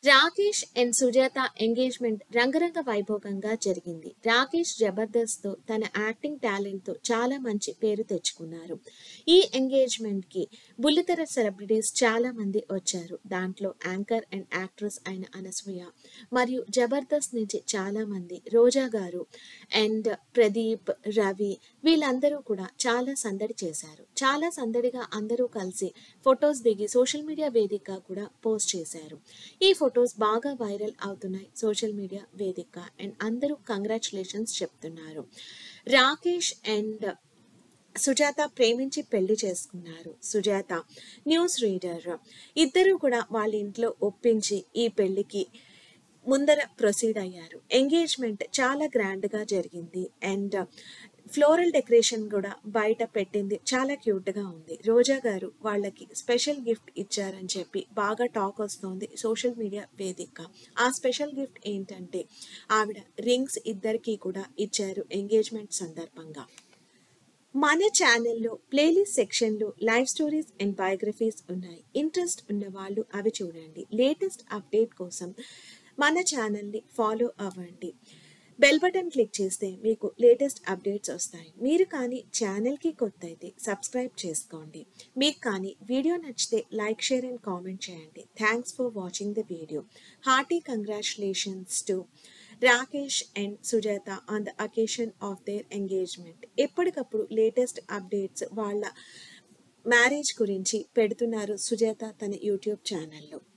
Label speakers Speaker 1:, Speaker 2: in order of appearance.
Speaker 1: Rakesh and Sujatha engagement రంగరంగ వైభోగంగా జరిగింది రాకేష్ జబర్దస్త్ తో తన యాక్టింగ్ టాలెంట్ తో చాలా మంచి పేరు తెచ్చుకున్నారు ఈ ఎంగేజ్మెంట్ కి బుల్లితెర సెలబ్రిటీస్ చాలా మంది వచ్చారు దాంట్లో యాంకర్ అండ్ యాక్ట్రెస్ అయిన అనసూయ మరియు జబర్దస్త్ నుంచి చాలా మంది రోజా గారు అండ్ ప్రదీప్ రవి వీళ్ళందరూ కూడా చాలా సందడి చేశారు చాలా సందడిగా అందరూ కలిసి ఫొటోస్ దిగి సోషల్ మీడియా వేదికగా కూడా పోస్ట్ చేశారు ఈ ఫొటోస్ బాగా వైరల్ అవుతున్నాయి సోషల్ మీడియా వేదిక అండ్ అందరూ కంగ్రాచులేషన్స్ చెప్తున్నారు రాకేష్ అండ్ సుజాత ప్రేమించి పెళ్లి చేసుకున్నారు సుజాత న్యూస్ రీడర్ ఇద్దరు కూడా వాళ్ళ ఇంట్లో ఒప్పించి ఈ పెళ్లికి ముందర ప్రొసీడ్ అయ్యారు ఎంగేజ్మెంట్ చాలా గ్రాండ్గా జరిగింది అండ్ ఫ్లోరల్ డెకరేషన్ కూడా బయట పెట్టింది చాలా క్యూట్గా ఉంది రోజా గారు వాళ్ళకి స్పెషల్ గిఫ్ట్ ఇచ్చారని చెప్పి బాగా టాక్ వస్తుంది సోషల్ మీడియా వేదిక ఆ స్పెషల్ గిఫ్ట్ ఏంటంటే ఆవిడ రింగ్స్ ఇద్దరికి కూడా ఇచ్చారు ఎంగేజ్మెంట్ సందర్భంగా మన ఛానల్లో ప్లేలిస్ట్ సెక్షన్లో లైవ్ స్టోరీస్ అండ్ బయోగ్రఫీస్ ఉన్నాయి ఇంట్రెస్ట్ ఉన్న వాళ్ళు అవి చూడండి లేటెస్ట్ అప్డేట్ కోసం మన ఛానల్ని ఫాలో అవ్వండి బెల్ బటన్ క్లిక్ చేస్తే మీకు లేటెస్ట్ అప్డేట్స్ వస్తాయి మీరు కానీ ఛానల్కి కొత్త అయితే సబ్స్క్రైబ్ చేసుకోండి మీకు కానీ వీడియో నచ్చితే లైక్ షేర్ అండ్ కామెంట్ చేయండి thanks for watching the video hearty congratulations to Rakesh and Sujatha on the occasion of their engagement ఎప్పటికప్పుడు లేటెస్ట్ అప్డేట్స్ వాళ్ళ మ్యారేజ్ గురించి పెడుతున్నారు సుజాత తన యూట్యూబ్ ఛానల్లో